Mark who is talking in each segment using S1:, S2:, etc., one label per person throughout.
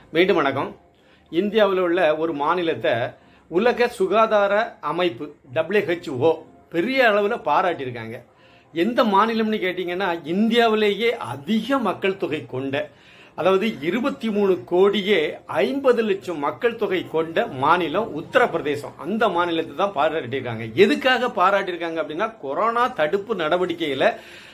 S1: மீண்டும் வணக்கம் இந்தியாவில் உள்ள ஒரு மாநிலத்தை உலக சுகாதார அமைப்பு WHO பெரிய அளவில் பாராட்டியிருக்காங்க எந்த மாநிலம்னு கேட்டிங்கன்னா இந்தியாவிலேயே அதிக மக்கள் தொகை கொண்ட அதாவது இருபத்தி மூணு கோடியே ஐம்பது லட்சம் மக்கள் தொகை கொண்ட மாநிலம் உத்தரப்பிரதேசம் அந்த மாநிலத்தை தான் பாராட்டியிருக்காங்க எதுக்காக பாராட்டியிருக்காங்க அப்படின்னா கொரோனா தடுப்பு நடவடிக்கையில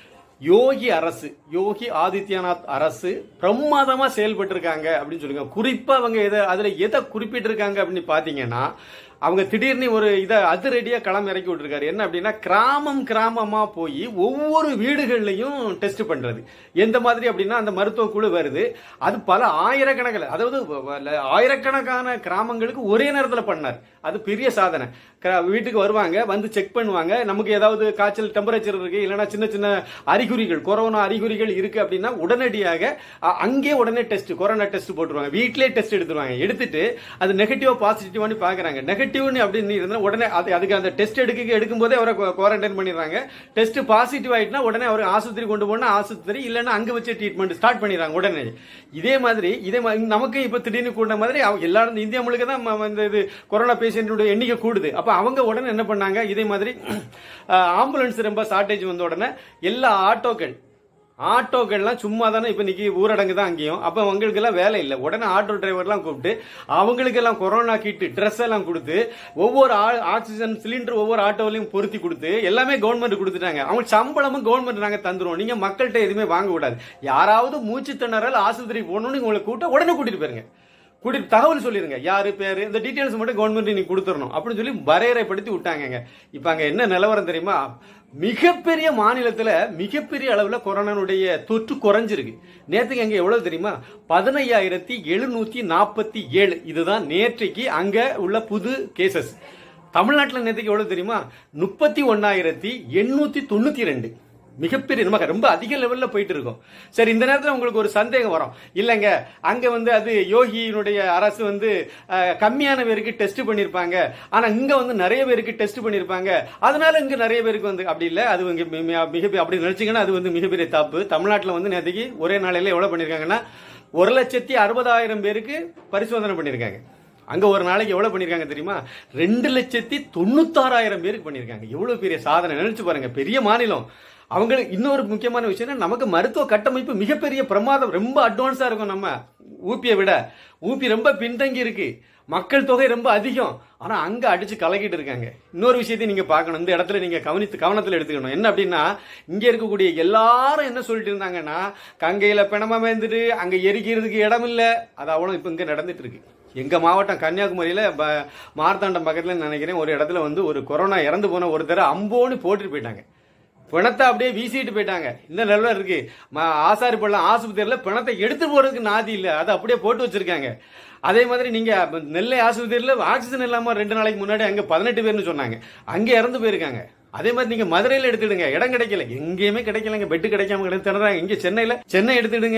S1: யோகி அரசு யோகி ஆதித்யநாத் அரசு பிரமாதமா செயல்பட்டு இருக்காங்க அப்படின்னு சொல்லுங்க குறிப்பா அவங்க எதை அதுல எதை குறிப்பிட்டிருக்காங்க அப்படின்னு பாத்தீங்கன்னா அவங்க திடீர்னு ஒரு இதை அதிரடியா களம் இறக்கி விட்டுருக்காரு என்ன அப்படின்னா கிராமம் கிராமமா போய் ஒவ்வொரு வீடுகள்லையும் டெஸ்ட் பண்றது எந்த மாதிரி அப்படின்னா அந்த மருத்துவ குழு வருது அது பல ஆயிரக்கணக்கில் அதாவது வ- வ- ஆயிரக்கணக்கான கிராமங்களுக்கு ஒரே நேரத்தில் பண்ணார் அது பெரிய சாதனை கிரா- வீட்டுக்கு வருவாங்க வந்து செக் பண்ணுவாங்க நமக்கு ஏதாவது காய்ச்சல் டெம்பரேச்சர் இருக்கு இல்லைன்னா சின்ன சின்ன அறிகுறிகள் கொரோனா அறிகுறிகள் இருக்கு அப்படின்னா உடனடியாக அ- அங்கேயே உடனே டெஸ்ட் கொரோனா டெஸ்ட் போட்டுருவாங்க வீட்லயே டெஸ்ட் எடுத்துருவாங்க எடுத்துட்டு அது நெகட்டிவா பாசிட்டிவானு பாக்குறாங்க நெகட்டிவ்னு அப்படின்னு இருந்தா உடனே அது அதுக்கு அந்த டெஸ்ட் எடுக்க எடுக்கும் போதே அவரை குவாரண்டைன் பண்ணிடுறாங்க டெஸ்ட் பாசிட்டிவ் ஆயிட்டுனா உடனே அவர் ஆஸ்பத்திரி கொண்டு போனா ஆஸ்பத்திரி இல்லைன்னா அங்க வச்சு ட்ரீட்மெண்ட் ஸ்டார்ட் பண்ணிடுறாங்க உடனே இதே மாதிரி இதே மாதிரி நமக்கு இப்ப திடீர்னு கூட்ட மாதிரி அவங்க எல்லாரும் இந்தியா முழுக்க தான் ம- இந்த இது கொரோனா பேஷண்டோட எண்ணிக்கை கூடுது அப்ப அவங்க உடனே என்ன பண்ணாங்க இதே மாதிரி ஆம்புலன்ஸ் ரொம்ப ஷார்டேஜ் வந்த உடனே எல்லா ஆட்டோக்கள் ஆட்டோக்கள்லாம் சும்மா தானே இப்போ நிற்கி ஊரடங்கு தான் அங்கேயும் அப்போ அவங்களுக்கெல்லாம் வேலை இல்லை உடனே ஆட்டோ டிரைவர்லாம் கூப்பிட்டு அவங்களுக்கெல்லாம் கொரோனா கிட்டு ட்ரெஸ் எல்லாம் கொடுத்து ஒவ்வொரு ஆ- ஆக்சிஜன் சிலிண்டர் ஒவ்வொரு ஆட்டோலையும் பொருத்தி கொடுத்து எல்லாமே கவர்மெண்ட் கொடுத்துட்டாங்க அவங்க சம்பளமும் கவர்மெண்ட் நாங்கள் தந்துருவோம் நீங்கள் மக்கள்கிட்ட எதுவுமே வாங்க கூடாது யாராவது மூச்சு திணறல் ஆஸ்பத்திரி போகணும்னு உங்களை கூட்ட உடனே கூட்டிட்டு போயிருங்க கூட்டிட்டு தகவல் சொல்லிருங்க யாரு பேரு இந்த டீடைல்ஸ் மட்டும் கவர்மெண்ட் நீ கொடுத்துடணும் அப்படின்னு சொல்லி வரையறைப்படுத்தி விட்டாங்கங்க இப்ப அங்க என்ன நிலவரம் தெரியுமா மிகப்பெரிய மாநிலத்துல மிகப்பெரிய அளவுல கொரோனாவுடைய தொற்று குறைஞ்சிருக்கு நேத்துக்கு அங்க எவ்வளவு தெரியுமா பதினையாயிரத்தி எழுநூத்தி நாற்பத்தி ஏழு இதுதான் நேற்றைக்கு அங்க உள்ள புது கேசஸ் தமிழ்நாட்டில் நேற்றுக்கு எவ்வளவு தெரியுமா முப்பத்தி ஒன்னாயிரத்தி எண்ணூத்தி தொண்ணூத்தி ரெண்டு மிகப்பெரிய நமக்கு ரொம்ப அதிக லெவல்ல போயிட்டு இருக்கோம் சரி இந்த நேரத்தில் உங்களுக்கு ஒரு சந்தேகம் வரும் இல்லைங்க அங்க வந்து அது யோகியினுடைய அரசு வந்து அஹ், கம்மியான பேருக்கு டெஸ்ட் பண்ணிருப்பாங்க ஆனா இங்க வந்து நிறைய பேருக்கு டெஸ்ட் பண்ணிருப்பாங்க அதனால இங்க நிறைய பேருக்கு வந்து அப்படி இல்ல அது இங்க மி- மி- மிகப்பெரிய அப்படி நினைச்சீங்கன்னா அது வந்து மிகப்பெரிய தப்பு தமிழ்நாட்டில் வந்து நேற்றுக்கு ஒரே நாளையில எவ்வளவு பண்ணிருக்காங்கன்னா ஒரு லட்சத்தி அறுபதாயிரம் பேருக்கு பரிசோதனை பண்ணிருக்காங்க அங்க ஒரு நாளைக்கு எவ்வளவு பண்ணிருக்காங்க தெரியுமா ரெண்டு லட்சத்தி தொண்ணூத்தாறாயிரம் பேருக்கு பண்ணிருக்காங்க எவ்வளவு பெரிய சாதனை நினைச்சு பாருங்க பெரிய மாநிலம் அவங்களுக்கு இன்னொரு முக்கியமான விஷயம் என்ன, நமக்கு மருத்துவ கட்டமைப்பு மிகப்பெரிய பிரமாதம் ரொம்ப அட்வான்ஸா இருக்கும் நம்ம ஊபியை விட ஊபி ரொம்ப பின்தங்கி இருக்கு மக்கள் தொகை ரொம்ப அதிகம் ஆனா அங்க அடிச்சு கலக்கிட்டு இருக்காங்க இன்னொரு விஷயத்தையும் நீங்க பார்க்கணும் இந்த இடத்துல நீங்க கவனித்து கவனத்துல எடுத்துக்கணும் என்ன அப்படின்னா இங்க இருக்கக்கூடிய எல்லாரும் என்ன சொல்லிட்டு இருந்தாங்கன்னா கங்கையில பிணமா மேந்துட்டு அங்க எரிக்கிறதுக்கு இடம் இல்ல அது அவ்வளவு இப்ப இங்க நடந்துட்டு இருக்கு எங்க மாவட்டம் கன்னியாகுமரியில ப- மார்த்தாண்டம் பக்கத்துல நினைக்கிறேன் ஒரு இடத்துல வந்து ஒரு கொரோனா இறந்து போன ஒருத்தரை அம்போன்னு போட்டுட்டு போயிட்டாங்க பிணத்தை அப்படியே வீசிட்டு போயிட்டாங்க இந்த நிலவரம் இருக்கு ம- ஆசாரி பள்ளம் ஆஸ்பத்திரியில பிணத்தை எடுத்து போறதுக்கு நாதி இல்ல அதை அப்படியே போட்டு வச்சிருக்காங்க அதே மாதிரி நீங்க அப்ப நெல்லை ஆஸ்பத்திரியில ஆக்சிஜன் இல்லாம ரெண்டு நாளைக்கு முன்னாடி அங்க பதினெட்டு பேர்னு சொன்னாங்க அங்க இறந்து போயிருக்காங்க அதே மாதிரி நீங்க மதுரையில எடுத்துடுங்க இடம் கிடைக்கல எங்கேயுமே கிடைக்கலங்க பெட்டு கிடைக்காம கிடையாது திணறாங்க இங்க சென்னையில சென்னை எடுத்துடுங்க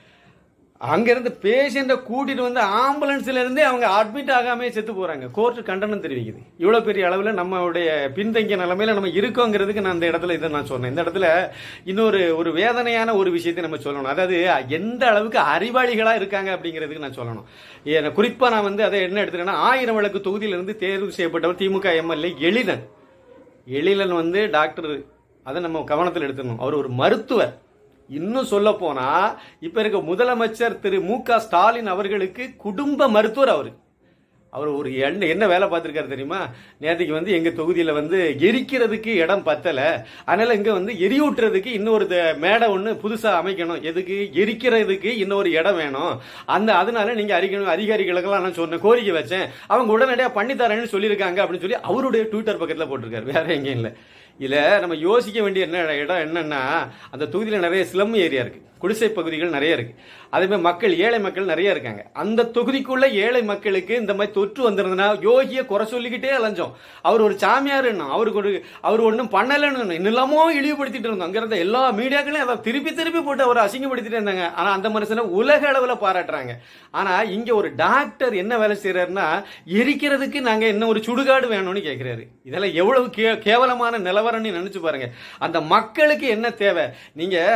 S1: அங்க இருந்து பேஷண்ட்டை கூட்டிட்டு வந்து ஆம்புலன்ஸ்ல இருந்தே அவங்க அட்மிட் ஆகாம செத்து போறாங்க கோர்ட் கண்டனம் தெரிவிக்குது இவ்வளவு பெரிய அளவுல நம்மளுடைய பின்தங்கிய நிலைமையில நம்ம இருக்கோங்கிறதுக்கு நான் இந்த இடத்துல இதை நான் சொன்னேன் இந்த இடத்துல இன்னொரு ஒரு வேதனையான ஒரு விஷயத்தை நம்ம சொல்லணும் அதாவது எந்த அளவுக்கு அறிவாளிகளா இருக்காங்க அப்படிங்கிறதுக்கு நான் சொல்லணும் ஏன்னா, குறிப்பா நான் வந்து அதை என்ன எடுத்துட்டேன்னா ஆயிரம் விளக்கு தொகுதியிலிருந்து தேர்வு செய்யப்பட்டவர் திமுக எம்எல்ஏ எழிலன் எழிலன் வந்து டாக்டர் அதை நம்ம கவனத்தில் எடுத்துக்கணும் அவர் ஒரு மருத்துவர் இன்னும் சொல்ல போனா இப்ப இருக்க முதலமைச்சர் திரு மு க ஸ்டாலின் அவர்களுக்கு குடும்ப மருத்துவர் அவரு அவர் ஒரு என்ன என்ன வேலை பார்த்திருக்காரு தெரியுமா நேற்றுக்கு வந்து எங்க தொகுதியில வந்து எரிக்கிறதுக்கு இடம் பத்தல அதனால இங்க வந்து எரியூட்டுறதுக்கு இன்னொரு த- மேடை ஒண்ணு புதுசா அமைக்கணும் எதுக்கு எரிக்கிறதுக்கு இன்னொரு இடம் வேணும் அந்த அதனால நீங்க அறிக்கணும் அதிகாரிகளுக்கெல்லாம் நான் சொன்ன கோரிக்கை வச்சேன் அவங்க உடனடியா பண்ணி தரேன்னு சொல்லியிருக்காங்க அப்படின்னு சொல்லி அவருடைய ட்விட்டர் பக்கத்துல போட்டிருக்காரு வேற எங்கேயும் இல்ல இதுல நம்ம யோசிக்க வேண்டிய என்ன இடம் என்னன்னா அந்த தொகுதியில நிறைய ஸ்லம் ஏரியா இருக்கு குடிசை பகுதிகள் நிறைய இருக்கு அதே மாதிரி மக்கள் ஏழை மக்கள் நிறைய இருக்காங்க அந்த தொகுதிக்குள்ள ஏழை மக்களுக்கு இந்த மாதிரி தொற்று வந்திருந்தனா யோகிய குறை சொல்லிக்கிட்டே அலைஞ்சோம் அவர் ஒரு சாமியார் அவருக்கு ஒரு அவர் ஒன்றும் பண்ணலன்னு இன்னலாமோ இழிவுபடுத்திட்டு இருந்தோம் அங்க இருந்த எல்லா மீடியாக்களையும் அதை திருப்பி திருப்பி போட்டு அவர் அசிங்கப்படுத்திட்டு இருந்தாங்க ஆனா அந்த மனுஷனை உலக அளவுல பாராட்டுறாங்க ஆனா இங்க ஒரு டாக்டர் என்ன வேலை செய்யறாருன்னா எரிக்கிறதுக்கு நாங்க என்ன ஒரு சுடுகாடு வேணும்னு கேக்குறாரு இதெல்லாம் எவ்வளவு கே- கேவலமான நிலவரம்னு நினைச்சு பாருங்க அந்த மக்களுக்கு என்ன தேவை நீங்க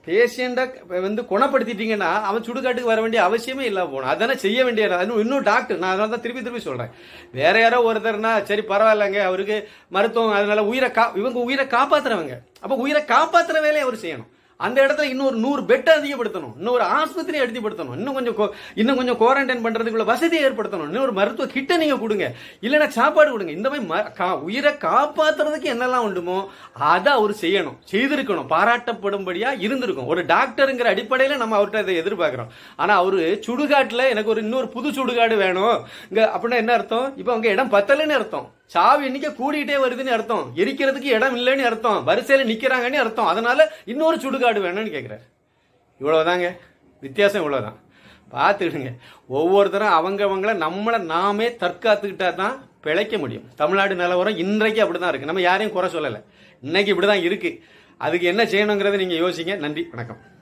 S1: பேஷண்ட்டை வந்து குணப்படுத்திட்டீங்கன்னா அவன் சுடுகாட்டுக்கு வர வேண்டிய அவசியமே இல்லாம போகணும் அதானே செய்ய வேண்டிய இன்னும் இன்னும் டாக்டர் நான் அதனால தான் திருப்பி திருப்பி சொல்றேன் வேற யாரோ ஒருத்தர்னா சரி பரவாயில்லைங்க அவருக்கு மருத்துவம் அதனால உயிரை கா இவங்க உயிரை காப்பாத்துறவங்க அப்ப உயிரை காப்பாத்துற வேலையை அவர் செய்யணும் அந்த இடத்துல இன்னொரு நூறு பெட்டை அதிகப்படுத்தணும் இன்னொரு ஆஸ்பத்திரி அதிகப்படுத்தணும் இன்னும் கொஞ்சம் கொ- இன்னும் கொஞ்சம் குவாரண்டைன் பண்றதுக்குள்ள வசதியை ஏற்படுத்தணும் இன்னொரு மருத்துவ கிட்ட நீங்க கொடுங்க இல்லைன்னா சாப்பாடு கொடுங்க இந்த மாதிரி ம- கா- உயிரை காப்பாத்துறதுக்கு என்னெல்லாம் உண்டுமோ அதை அவர் செய்யணும் செய்திருக்கணும் பாராட்டப்படும்படியா இருந்திருக்கும் ஒரு டாக்டருங்கிற அடிப்படையில நம்ம அவர்கிட்ட இதை எதிர்பார்க்கிறோம் ஆனா அவரு சுடுகாட்டுல எனக்கு ஒரு இன்னொரு புது சுடுகாடு வேணும் இங்க அப்படின்னா என்ன அர்த்தம் இப்ப அவங்க இடம் பத்தலைன்னு அர்த்தம் சாவு எண்ணிக்கை கூடிட்டே வருதுன்னு அர்த்தம் எரிக்கிறதுக்கு இடம் இல்லைன்னு அர்த்தம் வரிசையில நிக்கிறாங்கன்னு அர்த்தம் அதனால இன்னொரு சுடுகாடு வேணும்னு கேட்கிறார் இவ்வளவுதாங்க வித்தியாசம் இவ்வளவுதான் பார்த்துக்கிடுங்க ஒவ்வொருத்தரும் அவங்கவங்கள நம்மளை நாமே தற்காத்துக்கிட்டா தான் பிழைக்க முடியும் தமிழ்நாடு நிலவரம் இன்றைக்கு அப்படிதான் இருக்கு நம்ம யாரையும் குறை சொல்லலை இன்னைக்கு இப்படிதான் இருக்கு அதுக்கு என்ன செய்யணுங்கிறத நீங்க யோசிங்க நன்றி வணக்கம்